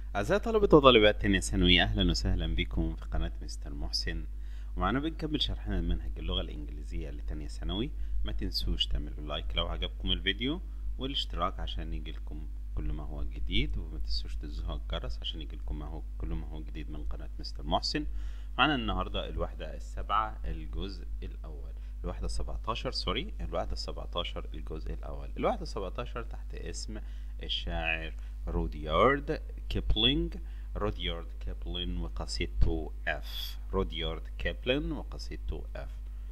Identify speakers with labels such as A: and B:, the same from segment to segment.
A: أعزائي طلبة وطالبات تانية ثانوي أهلا وسهلا بكم في قناة مستر محسن ومعنا بنكمل شرحنا المنهج اللغة الإنجليزية لتانية ثانوي ما تنسوش تعملوا لايك لو عجبكم الفيديو والاشتراك عشان يجيلكم كل ما هو جديد وما تنسوش تزهوا الجرس عشان يجيلكم ما هو كل ما هو جديد من قناة مستر محسن معنا النهاردة الوحدة السابعة الجزء الأول الوحدة السبعتاشر سوري الوحدة السبعتاشر الجزء الأول الوحدة السبعتاشر تحت اسم الشاعر روديارد كيبلينج روديارد كيبلين وقصيدته اف روديارد كيبلين وقصيدته اف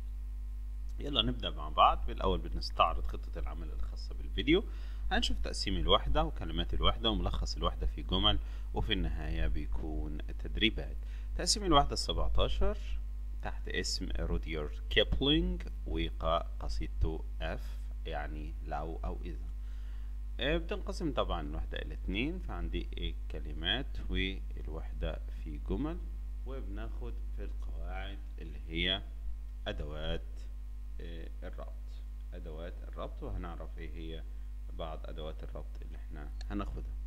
A: يلا نبدأ مع بعض بالأول بنستعرض خطة العمل الخاصة بالفيديو هنشوف تقسيم الوحدة وكلمات الوحدة وملخص الوحدة في جمل وفي النهاية بيكون تدريبات تقسيم الوحدة السبعتاشر تحت اسم روديارد كيبلينج وقصيدته اف يعني لو أو إذا بتنقسم طبعا الوحدة إلى اتنين فعندي الكلمات والوحدة في جمل وبناخد في القواعد اللي هي أدوات الربط أدوات الربط وهنعرف إيه هي بعض أدوات الربط اللي إحنا هناخدها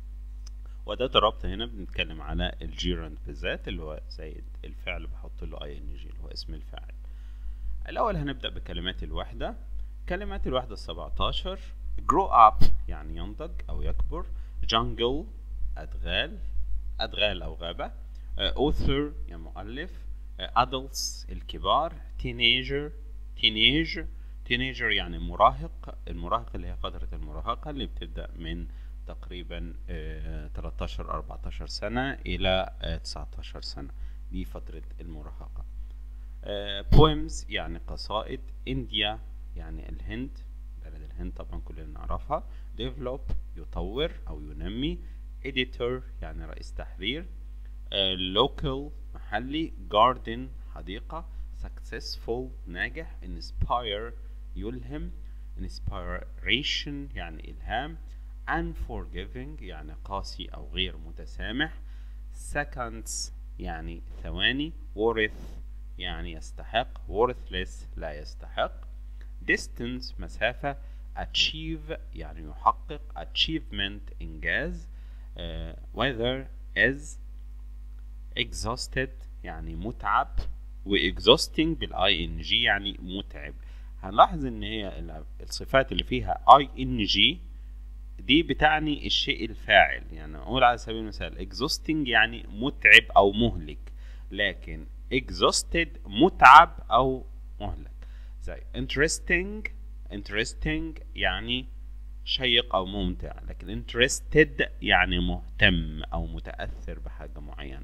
A: وأداة الربط هنا بنتكلم على الجيرند بالذات اللي هو زائد الفعل بحط له اي ان جي اللي هو اسم الفاعل الأول هنبدأ بكلمات الوحدة كلمات الوحدة السبعتاشر grow up يعني ينضج أو يكبر jungle أدغال أدغال أو غابة uh, author يعني مؤلف uh, adults الكبار teenager teenage teenager يعني مراهق المراهق اللي هي فترة المراهقة اللي بتبدأ من تقريبا uh, 13 14 سنة إلى uh, 19 سنة دي فترة المراهقة uh, poems يعني قصائد India يعني الهند بلد الهند طبعا كلنا نعرفها develop يطور أو ينمي editor يعني رئيس تحرير uh, local محلي garden حديقة successful ناجح inspire يلهم inspiration يعني إلهام unforgiving يعني قاسي أو غير متسامح seconds يعني ثواني worth يعني يستحق worthless لا يستحق distance مسافة achieve يعني يحقق achievement إنجاز uh, whether is exhausted يعني متعب و exhausting بالاي ان جي يعني متعب هنلاحظ ان هي الصفات اللي فيها اي ان جي دي بتعني الشيء الفاعل يعني اقول على سبيل المثال exhausting يعني متعب او مهلك لكن exhausted متعب او مهلك زي interesting interesting يعني شيق او ممتع لكن interested يعني مهتم او متاثر بحاجه معينه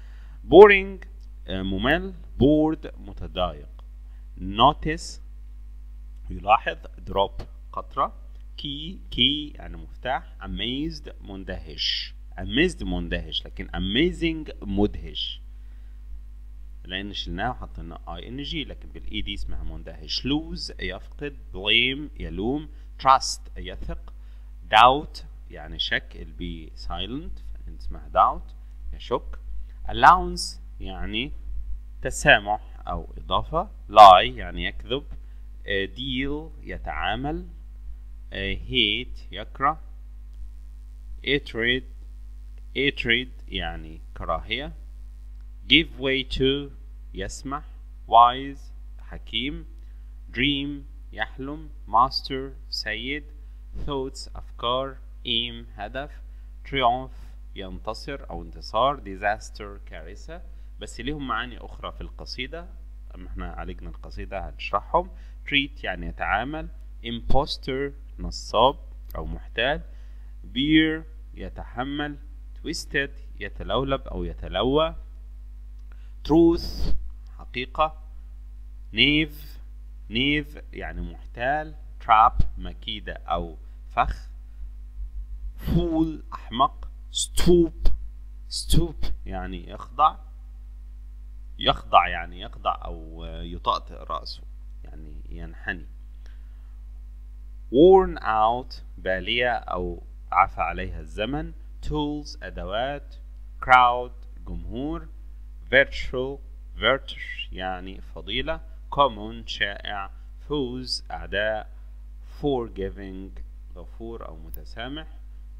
A: boring ممل bored متضايق notice يلاحظ drop قطره key key يعني مفتاح amazed مندهش amazed مندهش لكن amazing مدهش لان شلناه وحطينا اي ان جي لكن بالاي دي اسمها مندهش lose يفقد blame يلوم trust يثق doubt يعني شك البي silent اسمها doubt يشك allowance يعني تسامح او اضافه lie يعني يكذب deal يتعامل hate يكره hatred hatred يعني كراهيه give way to يسمح wise حكيم dream يحلم master سيد thoughts أفكار aim هدف triumph ينتصر أو انتصار disaster كارثة بس ليهم معاني أخرى في القصيدة أما احنا عالجنا القصيدة هنشرحهم treat يعني يتعامل imposter نصاب أو محتال bear يتحمل twisted يتلولب أو يتلوى truth حقيقة نيف نيف يعني محتال trap مكيدة أو فخ فول أحمق stoop stoop يعني يخضع يخضع يعني يخضع أو يطأطئ رأسه يعني ينحني worn out بالية أو عفى عليها الزمن tools أدوات crowd جمهور virtual virtue يعني فضيلة common شائع فوز أعداء forgiving غفور أو متسامح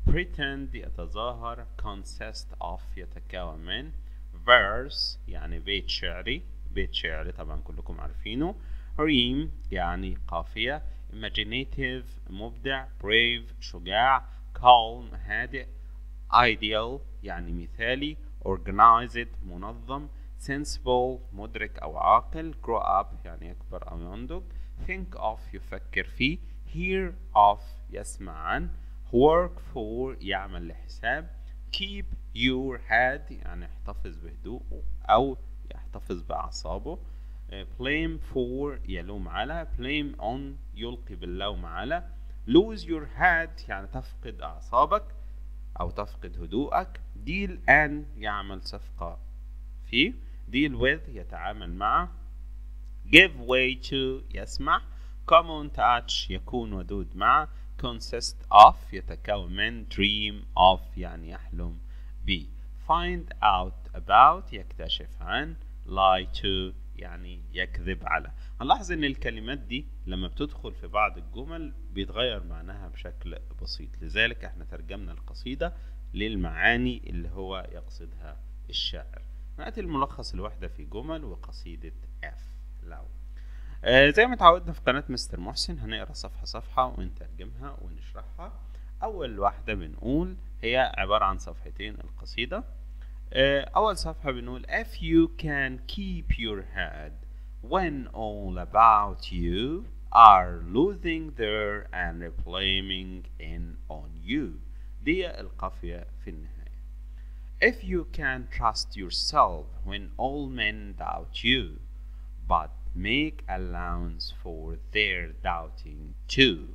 A: pretend يتظاهر consist of يتكون من verse يعني بيت شعري بيت شعري طبعا كلكم عارفينه rhyme يعني قافية imaginative مبدع brave شجاع calm هادئ ideal يعني مثالي organized منظم sensible مدرك أو عاقل grow up يعني يكبر أو ينضج think of يفكر فيه hear of يسمع عن work for يعمل لحساب keep your head يعني يحتفظ بهدوءه أو يحتفظ بأعصابه blame for يلوم على blame on يلقي باللوم على lose your head يعني تفقد أعصابك أو تفقد هدوءك deal and يعمل صفقة فيه deal with يتعامل مع give way to يسمع come on touch يكون ودود مع consist of يتكون من dream of يعني يحلم به find out about يكتشف عن lie to يعني يكذب على هنلاحظ ان الكلمات دي لما بتدخل في بعض الجمل بيتغير معناها بشكل بسيط لذلك احنا ترجمنا القصيدة للمعاني اللي هو يقصدها الشاعر نأتي الملخص الوحدة في جمل وقصيدة F لو آه زي ما اتعودنا في قناة مستر محسن هنقرا صفحة صفحة ونترجمها ونشرحها أول واحدة بنقول هي عبارة عن صفحتين القصيدة آه أول صفحة بنقول If you can keep your head when all about you are losing there and blaming in on you دي القافية في النهاية If you can trust yourself when all men doubt you but make allowance for their doubting too.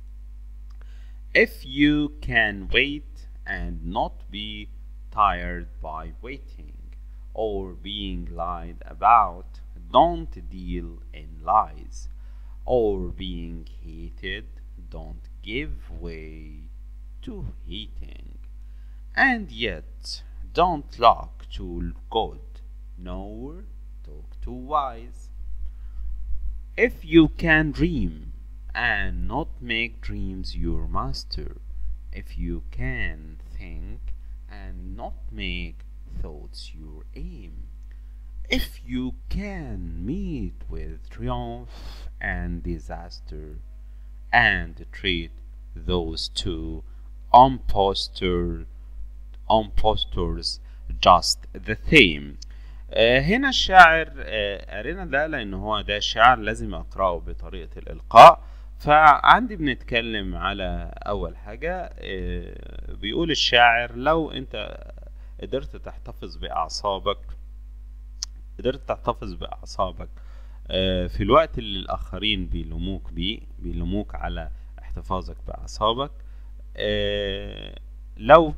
A: If you can wait and not be tired by waiting or being lied about, don't deal in lies, or being hated, don't give way to hating. And yet, don't look too good, nor talk too wise. If you can dream and not make dreams your master, if you can think and not make thoughts your aim, if you can meet with triumph and disaster and treat those two impostor, impostors just the same آه، هنا الشاعر آه، قرينا ده لان هو ده شعر لازم اقراه بطريقه الالقاء فعندي بنتكلم على اول حاجه آه، بيقول الشاعر لو انت قدرت تحتفظ باعصابك قدرت تحتفظ باعصابك آه، في الوقت اللي الاخرين بيلوموك بيه بيلوموك على احتفاظك باعصابك آه، لو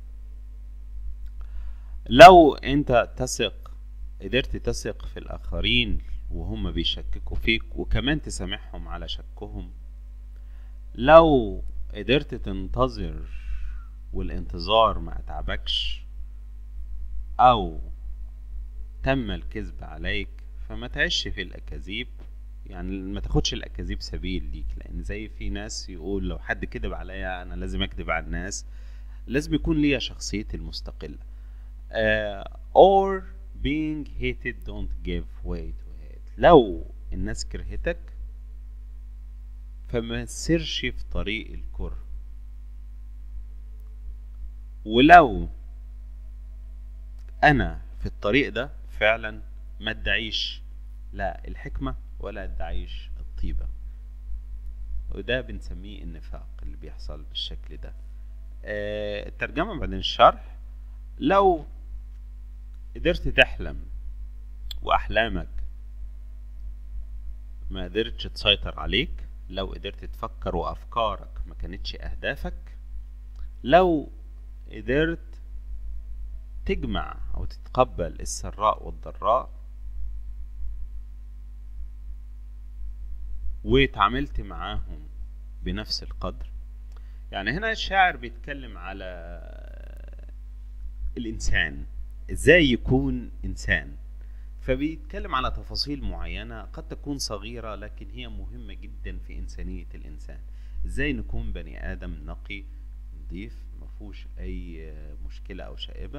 A: لو انت تثق قدرت تثق في الآخرين وهم بيشككوا فيك وكمان تسامحهم على شكهم لو قدرت تنتظر والانتظار ما أتعبكش أو تم الكذب عليك فما تعيش في الأكاذيب يعني ما تاخدش الأكاذيب سبيل ليك لأن زي في ناس يقول لو حد كذب عليا أنا لازم أكذب على الناس لازم يكون ليا شخصيتي المستقلة uh, or being hated don't give way to hate لو الناس كرهتك فما تسيرش في طريق الكره ولو انا في الطريق ده فعلا ما ادعيش لا الحكمة ولا ادعيش الطيبة وده بنسميه النفاق اللي بيحصل بالشكل ده آه الترجمة بعدين الشرح لو قدرت تحلم وأحلامك ما قدرتش تسيطر عليك لو قدرت تفكر وأفكارك ما كانتش أهدافك لو قدرت تجمع أو تتقبل السراء والضراء واتعاملت معاهم بنفس القدر يعني هنا الشاعر بيتكلم على الإنسان إزاي يكون إنسان فبيتكلم على تفاصيل معينة قد تكون صغيرة لكن هي مهمة جدا في إنسانية الإنسان إزاي نكون بني آدم نقي نضيف مفهوش اي مشكلة او شائبة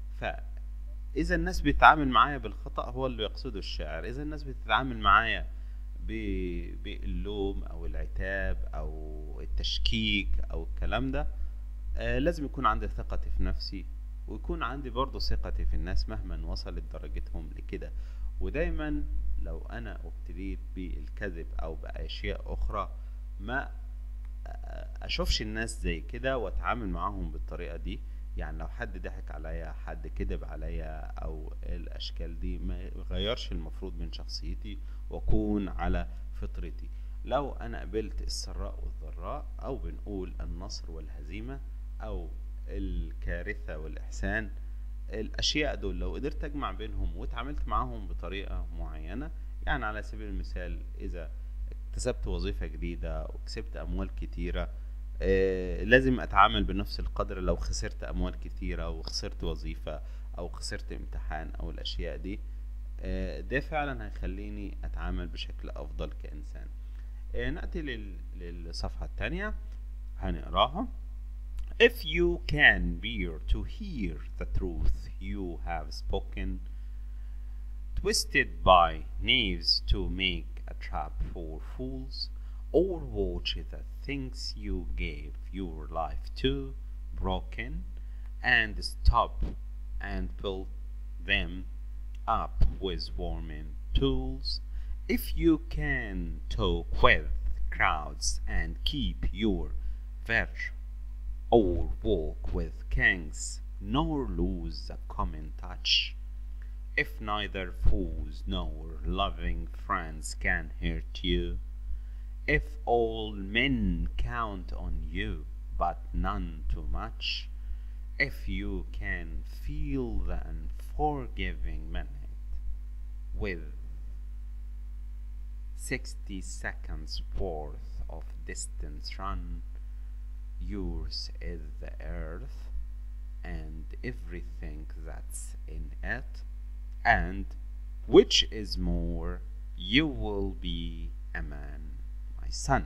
A: فاذا الناس بتتعامل معايا بالخطأ هو اللي يقصده الشاعر اذا الناس بتتعامل معايا ب- باللوم او العتاب او التشكيك او الكلام ده آه لازم يكون عندي ثقتي في نفسي ويكون عندي برضه ثقتي في الناس مهما وصلت درجتهم لكده ودايما لو انا ابتليت بالكذب او باشياء اخرى ما اشوفش الناس زي كده واتعامل معاهم بالطريقه دي يعني لو حد ضحك عليا حد كذب عليا او الاشكال دي ما يغيرش المفروض من شخصيتي واكون على فطرتي لو انا قبلت السراء والضراء او بنقول النصر والهزيمه او الكارثه والاحسان الاشياء دول لو قدرت اجمع بينهم واتعاملت معاهم بطريقه معينه يعني على سبيل المثال اذا اكتسبت وظيفه جديده وكسبت اموال كتيره آه لازم اتعامل بنفس القدر لو خسرت اموال كتيره وخسرت وظيفه او خسرت امتحان او الاشياء دي آه ده فعلا هيخليني اتعامل بشكل افضل كانسان آه ناتي لل- للصفحه الثانيه هنقراها If you can bear to hear the truth you have spoken, twisted by knaves to make a trap for fools, or watch the things you gave your life to broken, and stop and build them up with warming tools. If you can talk with crowds and keep your virtue or walk with kings, nor lose the common touch. If neither foes nor loving friends can hurt you, if all men count on you, but none too much, if you can feel the unforgiving minute with sixty seconds worth of distance run, yours is the earth and everything that's in it, and which is more, you will be a man, my son.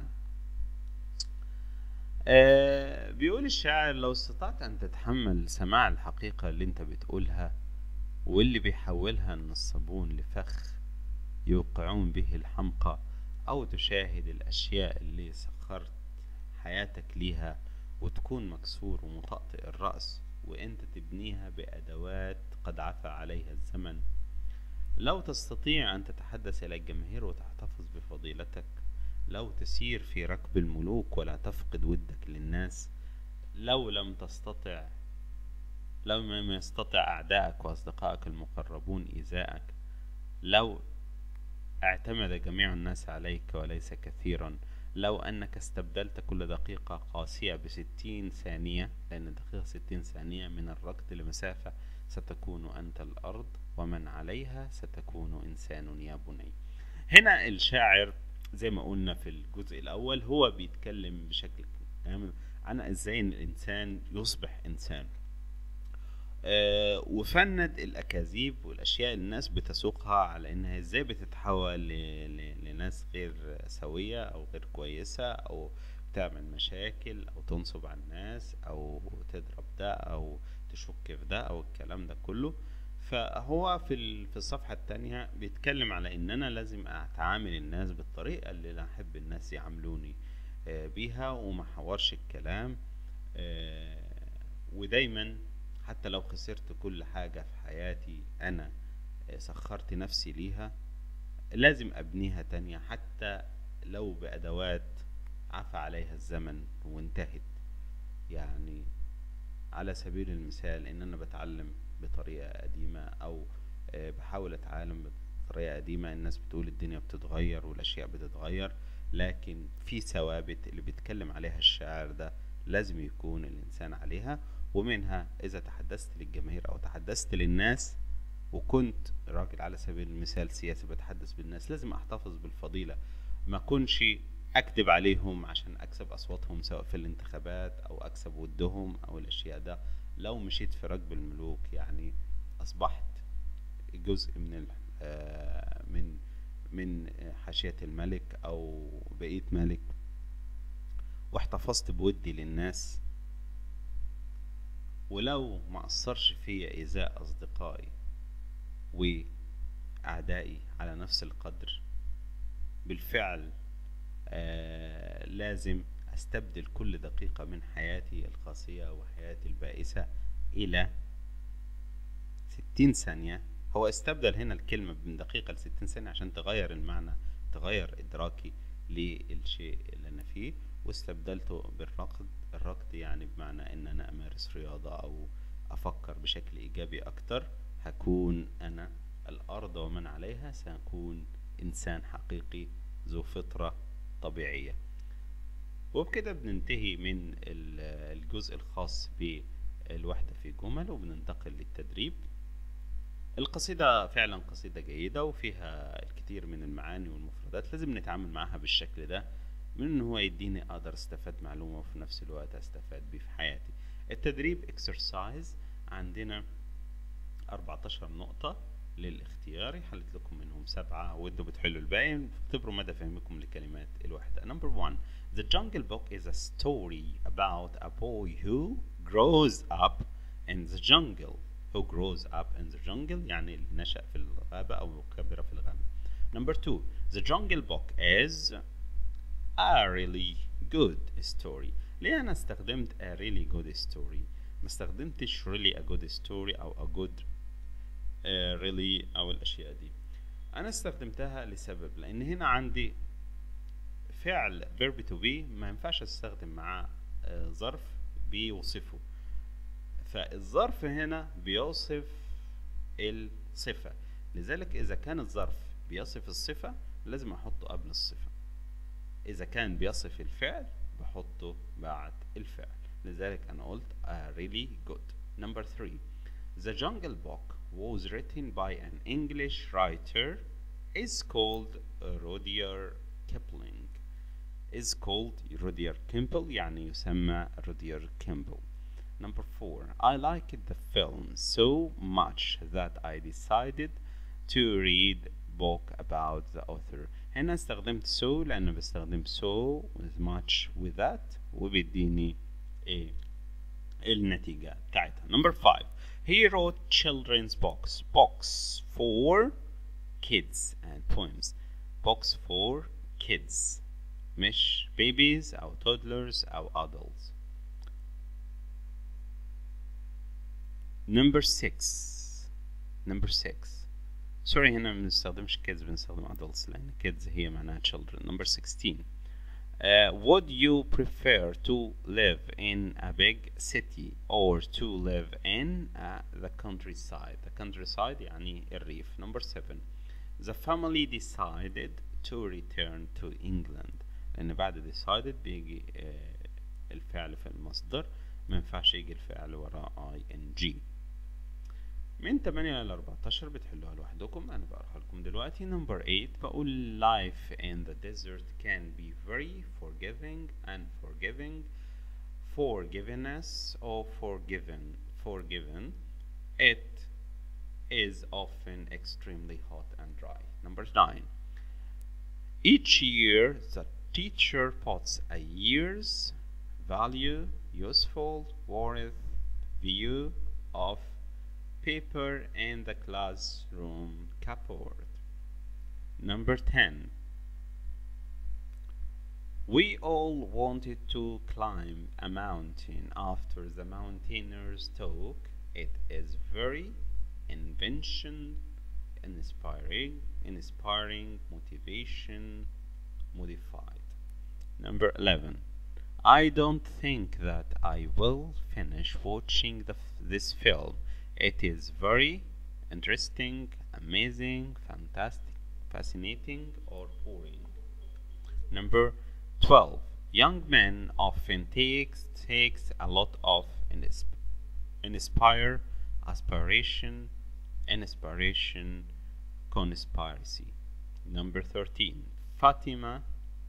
A: آه بيقول الشاعر لو استطعت أن تتحمل سماع الحقيقة اللي أنت بتقولها واللي بيحولها النصابون لفخ يوقعون به الحمقى أو تشاهد الأشياء اللي سخرت حياتك ليها وتكون مكسور ومطأطئ الرأس وأنت تبنيها بأدوات قد عفى عليها الزمن لو تستطيع أن تتحدث إلى الجماهير وتحتفظ بفضيلتك لو تسير في ركب الملوك ولا تفقد ودك للناس لو لم تستطع لو لم يستطع أعدائك وأصدقائك المقربون إيذاءك لو اعتمد جميع الناس عليك وليس كثيرا لو أنك استبدلت كل دقيقة قاسية بستين ثانية لأن دقيقة ستين ثانية من الركض لمسافة ستكون أنت الأرض ومن عليها ستكون إنسان يا بني هنا الشاعر زي ما قلنا في الجزء الأول هو بيتكلم بشكل كامل عن إزاي إن الإنسان يصبح إنسان آه وفند الأكاذيب والأشياء اللي الناس بتسوقها على إنها إزاي بتتحول ل- ل- لناس غير سوية أو غير كويسة أو تعمل مشاكل أو تنصب على الناس أو تضرب ده أو تشك في ده أو الكلام ده كله فهو في ال- في الصفحة التانية بيتكلم على إن أنا لازم أتعامل الناس بالطريقة اللي أنا أحب الناس يعاملوني آه، بيها وما حورش الكلام آه، ودايما حتى لو خسرت كل حاجة في حياتي أنا آه، سخرت نفسي ليها لازم أبنيها تانية حتى لو بأدوات عفى عليها الزمن وانتهت يعني على سبيل المثال ان انا بتعلم بطريقة قديمة او آه، بحاول اتعلم بطريقة قديمة الناس بتقول الدنيا بتتغير والاشياء بتتغير لكن في ثوابت اللي بيتكلم عليها الشاعر ده لازم يكون الانسان عليها ومنها اذا تحدثت للجماهير او تحدثت للناس وكنت راجل على سبيل المثال سياسي بتحدث بالناس لازم احتفظ بالفضيلة ما كنش اكذب عليهم عشان اكسب اصواتهم سواء في الانتخابات او اكسب ودهم او الاشياء ده لو مشيت في ركب الملوك يعني اصبحت جزء من ال آه، من من حاشية الملك او بقيت ملك واحتفظت بودي للناس ولو ما أثرش فيا إيذاء أصدقائي وأعدائي على نفس القدر بالفعل آه لازم أستبدل كل دقيقة من حياتي القاسية وحياتي البائسة إلى ستين ثانية هو استبدل هنا الكلمة من دقيقة لستين ثانية عشان تغير المعنى تغير إدراكي للشيء اللي أنا فيه واستبدلته بالركض الركض يعني بمعنى إن أنا أمارس رياضة أو أفكر بشكل إيجابي أكتر هكون أنا الأرض ومن عليها سأكون إنسان حقيقي ذو فطرة طبيعية وبكده بننتهي من الجزء الخاص بالوحدة في جمل وبننتقل للتدريب القصيدة فعلا قصيدة جيدة وفيها الكثير من المعاني والمفردات لازم نتعامل معها بالشكل ده من ان هو يديني اقدر استفاد معلومة وفي نفس الوقت استفاد بيه في حياتي التدريب اكسرسايز عندنا 14 نقطة للاختياري حلت لكم منهم سبعة وانتوا بتحلوا الباقي اختبروا مدى فهمكم لكلمات الوحدة number one The Jungle Book is a story about a boy who grows up in the jungle who grows up in the jungle يعني اللي نشأ في الغابة أو كبر في الغابة number two The Jungle Book is a really good story ليه أنا استخدمت a really good story ما استخدمتش really a good story أو a good uh, really أو الأشياء دي أنا استخدمتها لسبب لأن هنا عندي فعل verb to be ما ينفعش استخدم معاه uh, ظرف بيوصفه فالظرف هنا بيوصف الصفة لذلك إذا كان الظرف بيصف الصفة لازم أحطه قبل الصفة إذا كان بيصف الفعل بحطه بعد الفعل لذلك أنا قلت uh, really good number three The Jungle Book was written by an English writer is called Rudyard Kipling is called Rudyard Kimball يعني يسمى Rudyard Kimball Number four, I liked the film so much that I decided to read book about the author. هنا استخدمت so لأنه بستخدم so with much with that وبيديني إيه النتيجة بتاعتها. Number five, he wrote children's books, books for kids and poems. Books for kids مش babies أو toddlers أو adults. Number six number six sorry هنا ما بنستخدمش kids بنستخدم adults لأن kids هي معناها children number 16 uh, would you prefer to live in a big city or to live in uh, the countryside the countryside يعني الريف number seven the family decided to return to England لأن بعد decided بيجي uh, الفعل في المصدر ما ينفعش يجي الفعل وراه ing من 8 ل 14 بتحلوها لوحدكم انا بقراها لكم دلوقتي نمبر 8 بقول life in the desert can be very forgiving and forgiving forgiveness or forgiven forgiven it is often extremely hot and dry number 9 each year the teacher puts a year's value useful worth view of paper in the classroom cupboard. Number 10. We all wanted to climb a mountain after the mountaineers talk. It is very invention, inspiring, inspiring, motivation, modified. Number 11. I don't think that I will finish watching the, this film it is very interesting, amazing, fantastic, fascinating, or boring. Number 12. Young men often takes takes a lot of insp inspire, aspiration, inspiration, conspiracy. Number 13. Fatima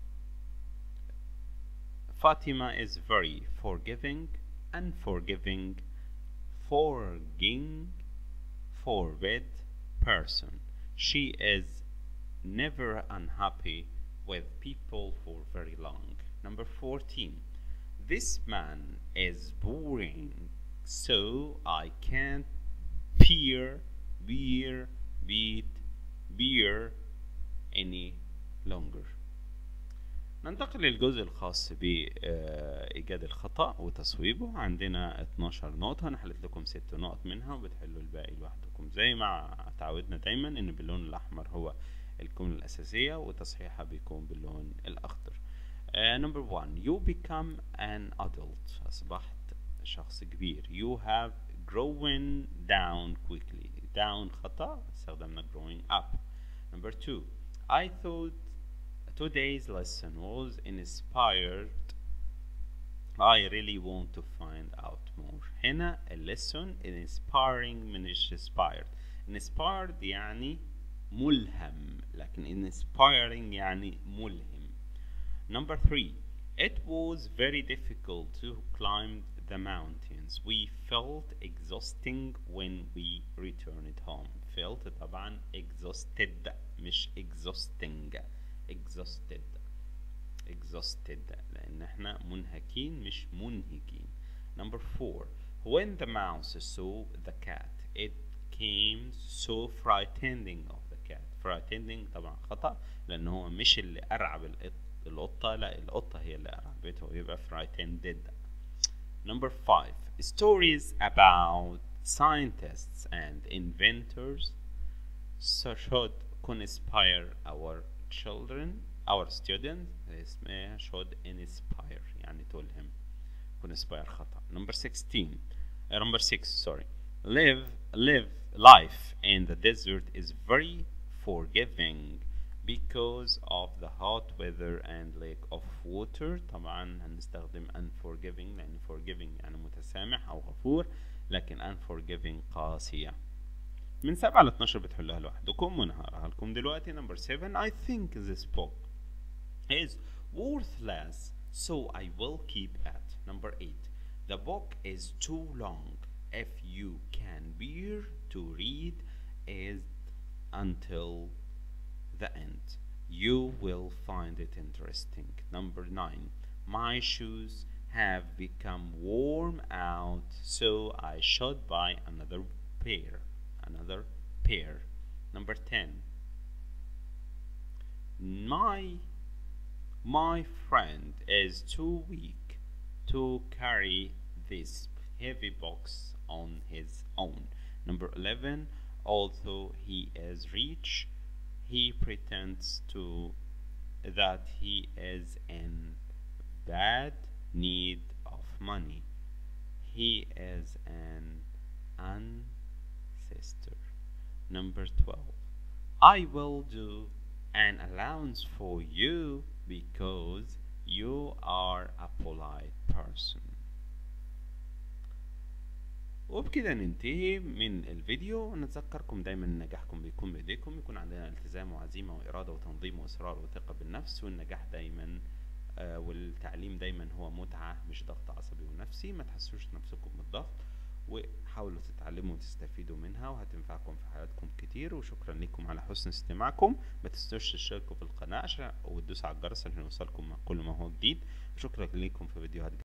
A: Fatima is very forgiving, unforgiving, forgiving, forward person. She is never unhappy with people for very long. Number 14. This man is boring so I can't peer beer beat beer any longer ننتقل للجزء الخاص بإيجاد الخطأ وتصويبه عندنا 12 نقطة أنا حليت لكم ست نقط منها وبتحلوا الباقي لوحدكم زي ما تعودنا دايما إن باللون الأحمر هو الجملة الأساسية وتصحيحها بيكون باللون الأخضر uh, number one you become an adult أصبحت شخص كبير you have grown down quickly down خطأ استخدمنا growing up number two I thought today's lesson was inspired I really want to find out more هنا الليسون inspiring من inspired inspired يعني ملهم لكن inspiring يعني ملهم number three it was very difficult to climb the mountains we felt exhausting when we returned home felt طبعا exhausted مش exhausting exhausted exhausted لأن احنا منهكين مش منهكين number four when the mouse saw the cat it came so frightening of the cat frightening طبعا خطأ لأن هو مش اللي أرعب القطة لا القطة هي اللي أرعبته يبقى frightened number five stories about scientists and inventors so should inspire our children our students اسمها should inspire يعني تلهم inspire خطأ number 16 uh, number 6 sorry live live life in the desert is very forgiving because of the hot weather and lack of water طبعا هنستخدم unforgiving لأن forgiving يعني متسامح أو غفور لكن unforgiving قاسية من 7 ل 12 بتحلوها لوحدكم ونهارها لكم دلوقتي number 7 I think this book is worthless so I will keep it number 8 the book is too long if you can bear to read it until the end you will find it interesting number 9 my shoes have become worn out so I should buy another pair another pair. Number 10. My my friend is too weak to carry this heavy box on his own. Number 11. Although he is rich, he pretends to that he is in bad need of money. He is an ancestor. Number 12. I will do an allowance for you because you are a polite person. وبكده ننتهي من الفيديو نتذكركم دايما ان نجاحكم بيكون بايديكم يكون عندنا التزام وعزيمه واراده وتنظيم واصرار وثقه بالنفس والنجاح دايما آه والتعليم دايما هو متعه مش ضغط عصبي ونفسي ما تحسوش نفسكم بالضغط وحاولوا تتعلموا وتستفيدوا منها وهتنفعكم في حياتكم كتير وشكرا لكم على حسن استماعكم ما تنسوش تشتركوا في القناه عشان وتدوسوا على الجرس عشان يوصلكم كل ما هو جديد وشكرا لكم في فيديوهات